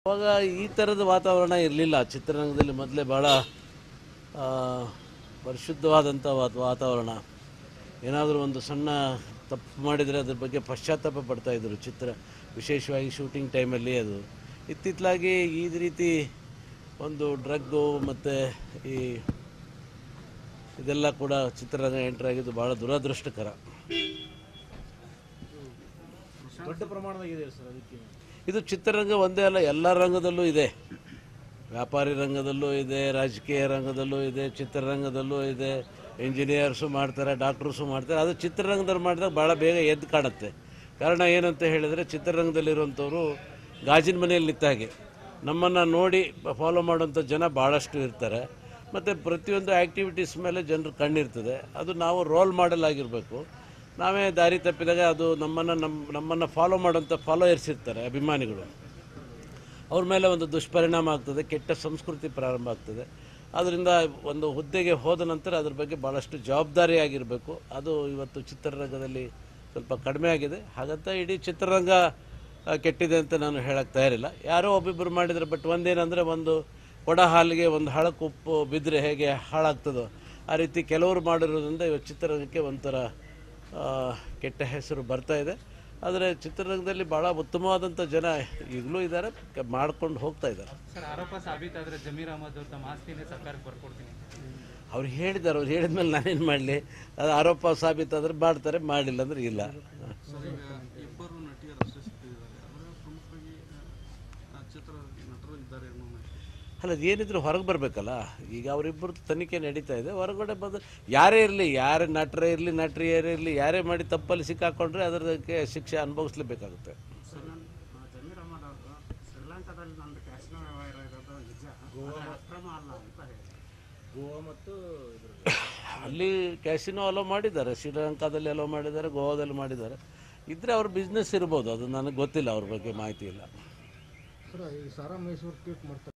ಅವಾಗ ಈ ಥರದ ವಾತಾವರಣ ಇರಲಿಲ್ಲ ಚಿತ್ರರಂಗದಲ್ಲಿ ಮೊದಲೇ ಭಾಳ ಆ, ಪರಿಶುದ್ಧವಾದಂಥ ವಾತ್- ವಾತಾವರಣ ಏನಾದರೂ ಒಂದು ಸಣ್ಣ ತಪ್ಪು ಮಾಡಿದರೆ ಅದ್ರ ಬಗ್ಗೆ ಪಶ್ಚಾತ್ತಾಪ ಪಡ್ತಾ ಇದ್ದರು ಚಿತ್ರ ವಿಶೇಷವಾಗಿ ಶೂಟಿಂಗ್ ಟೈಮಲ್ಲಿ ಅದು ಇತ್ತಿತ್ತಲಾಗಿ ಈ ರೀತಿ ಒಂದು ಡ್ರಗ್ಗು ಮತ್ತು ಈ ಇದೆಲ್ಲ ಕೂಡ ಚಿತ್ರರಂಗ ಎಂಟರ್ ಆಗಿದ್ದು ಭಾಳ ದುರದೃಷ್ಟಕರ ದೊಡ್ಡ ಪ್ರಮಾಣದಾಗಿದೆ ಸರ್ ಅದಕ್ಕೆ ಇದು ಚಿತ್ರರಂಗ ಒಂದೇ ಅಲ್ಲ ಎಲ್ಲ ರಂಗದಲ್ಲೂ ಇದೆ ವ್ಯಾಪಾರಿ ರಂಗದಲ್ಲೂ ಇದೆ ರಾಜಕೀಯ ರಂಗದಲ್ಲೂ ಇದೆ ಚಿತ್ರರಂಗದಲ್ಲೂ ಇದೆ ಇಂಜಿನಿಯರ್ಸು ಮಾಡ್ತಾರೆ ಡಾಕ್ಟ್ರಸು ಮಾಡ್ತಾರೆ ಅದು ಚಿತ್ರರಂಗದಲ್ಲಿ ಮಾಡಿದಾಗ ಭಾಳ ಬೇಗ ಎದ್ದು ಕಾಣುತ್ತೆ ಕಾರಣ ಏನಂತ ಹೇಳಿದರೆ ಚಿತ್ರರಂಗದಲ್ಲಿರುವಂಥವ್ರು ಗಾಜಿನ ಮನೆಯಲ್ಲಿ ನಿಂತ ಹಾಗೆ ನಮ್ಮನ್ನು ನೋಡಿ ಫಾಲೋ ಮಾಡುವಂಥ ಜನ ಭಾಳಷ್ಟು ಇರ್ತಾರೆ ಮತ್ತು ಪ್ರತಿಯೊಂದು ಆ್ಯಕ್ಟಿವಿಟೀಸ್ ಮೇಲೆ ಜನರು ಕಣ್ಣಿರ್ತದೆ ಅದು ನಾವು ರೋಲ್ ಮಾಡೆಲ್ ಆಗಿರಬೇಕು ನಾವೇ ದಾರಿ ತಪ್ಪಿದಾಗ ಅದು ನಮ್ಮನ್ನು ನಮ್ಮ ನಮ್ಮನ್ನು ಫಾಲೋ ಮಾಡೋಂಥ ಫಾಲೋಯರ್ಸ್ ಇರ್ತಾರೆ ಅಭಿಮಾನಿಗಳು ಅವ್ರ ಮೇಲೆ ಒಂದು ದುಷ್ಪರಿಣಾಮ ಆಗ್ತದೆ ಕೆಟ್ಟ ಸಂಸ್ಕೃತಿ ಪ್ರಾರಂಭ ಆಗ್ತದೆ ಅದರಿಂದ ಒಂದು ಹುದ್ದೆಗೆ ಹೋದ ನಂತರ ಅದ್ರ ಬಗ್ಗೆ ಭಾಳಷ್ಟು ಜವಾಬ್ದಾರಿಯಾಗಿರಬೇಕು ಅದು ಇವತ್ತು ಚಿತ್ರರಂಗದಲ್ಲಿ ಸ್ವಲ್ಪ ಕಡಿಮೆ ಆಗಿದೆ ಹಾಗಂತ ಇಡೀ ಚಿತ್ರರಂಗ ಆ, ಕೆಟ್ಟಿದೆ ಅಂತ ನಾನು ಹೇಳಕ್ಕೆ ತಯಾರಿಲ್ಲ ಯಾರೋ ಒಬ್ಬಿಬ್ಬರು ಮಾಡಿದರೆ ಬಟ್ ಒಂದೇನಂದರೆ ಒಂದು ಕೊಡ ಹಾಲಿಗೆ ಒಂದು ಹಳಕ್ಕೆ ಉಪ್ಪು ಬಿದ್ದರೆ ಹೇಗೆ ಹಾಳಾಗ್ತದೋ ಆ ರೀತಿ ಕೆಲವರು ಮಾಡಿರೋದ್ರಿಂದ ಇವತ್ತು ಚಿತ್ರರಂಗಕ್ಕೆ ಒಂಥರ ಆ, ಕೆಟ್ಟ ಹೆಸರು ಬರ್ತಾ ಇದೆ ಆದರೆ ಚಿತ್ರರಂಗದಲ್ಲಿ ಭಾಳ ಉತ್ತಮವಾದಂಥ ಜನ ಈಗಲೂ ಇದ್ದಾರೆ ಮಾಡ್ಕೊಂಡು ಹೋಗ್ತಾ ಇದ್ದಾರೆ ಸರ್ ಆರೋಪ ಸಾಬೀತಾದ್ರೆ ಜಮೀರ್ ಅಹಮದ್ ಅವ್ರು ತಮ್ಮ ಆಸ್ತಿನೇ ಸರ್ಕಾರಕ್ಕೆ ಬರ್ಕೊಡ್ತೀನಿ ಅವ್ರು ಹೇಳಿದ್ದಾರೆ ಅವ್ರು ಹೇಳಿದ್ಮೇಲೆ ನಾನೇನು ಮಾಡಲಿ ಅದು ಆರೋಪ ಸಾಬೀತಾದ್ರೆ ಮಾಡ್ತಾರೆ ಮಾಡಿಲ್ಲ ಅಂದ್ರೆ ಇಲ್ಲ ಇಬ್ಬರು ನಟಿಯರು ಅಷ್ಟೇ ಸಿಕ್ಕಿದ್ದಾರೆ ಆದರೆ ಪ್ರಮುಖವಾಗಿ ಆ, ಚಿತ್ರ ನಟರು ಇದ್ದಾರೆ ಅನ್ನೋ ಮಾಹಿತಿ ಅಲ್ಲ ಅದೇನಿದ್ರು ಹೊರಗೆ ಬರಬೇಕಲ್ಲ ಈಗ ಅವರಿಬ್ಬರು ತನಿಖೆ ನಡೀತಾ ಇದೆ ಹೊರಗಡೆ ಬಂದು ಯಾರೇ ಇರಲಿ ಯಾರೇ ನಟರೇ ಇರಲಿ ನಟರಿಯರೇ ಇರಲಿ ಯಾರೇ ಮಾಡಿ ತಪ್ಪಲ್ಲಿ ಸಿಕ್ಕಾಕೊಂಡ್ರೆ ಅದಕ್ಕೆ ಶಿಕ್ಷೆ ಅನುಭವಿಸ್ಲೇಬೇಕಾಗುತ್ತೆ ಜಮೀರ್ ಅಹಮದ್ ಅವರು ಶ್ರೀಲಂಕಾದಲ್ಲಿ ನಂದು ಕ್ಯಾಸಿನೋ ವ್ಯವಹಾರ ಇರೋದು ನಿಜ ಆದ್ರೆ ಅಕ್ರಮ ಅಲ್ಲ ಅಂತ ಹೇಳಿ ಗೋವಾ ಮತ್ತು ಇದ್ರ ಅಲ್ಲಿ ಕ್ಯಾಸಿನೋ ಅಲೋ ಮಾಡಿದ್ದಾರೆ ಶ್ರೀಲಂಕಾದಲ್ಲಿ ಅಲೋ ಮಾಡಿದ್ದಾರೆ ಗೋವಾದಲ್ಲಿ ಮಾಡಿದ್ದಾರೆ ಇದ್ರೆ ಅವ್ರ ಬಿಸ್ನೆಸ್ ಇರ್ಬೋದು ಅದು ನನಗೆ ಗೊತ್ತಿಲ್ಲ ಅವ್ರ ಬಗ್ಗೆ ಮಾಹಿತಿ ಇಲ್ಲ ಸರ್ ಈ ಸಾರಾ ಮೈಸೂರು ಟ್ವೀಟ್ ಮಾಡ್ತಾರೆ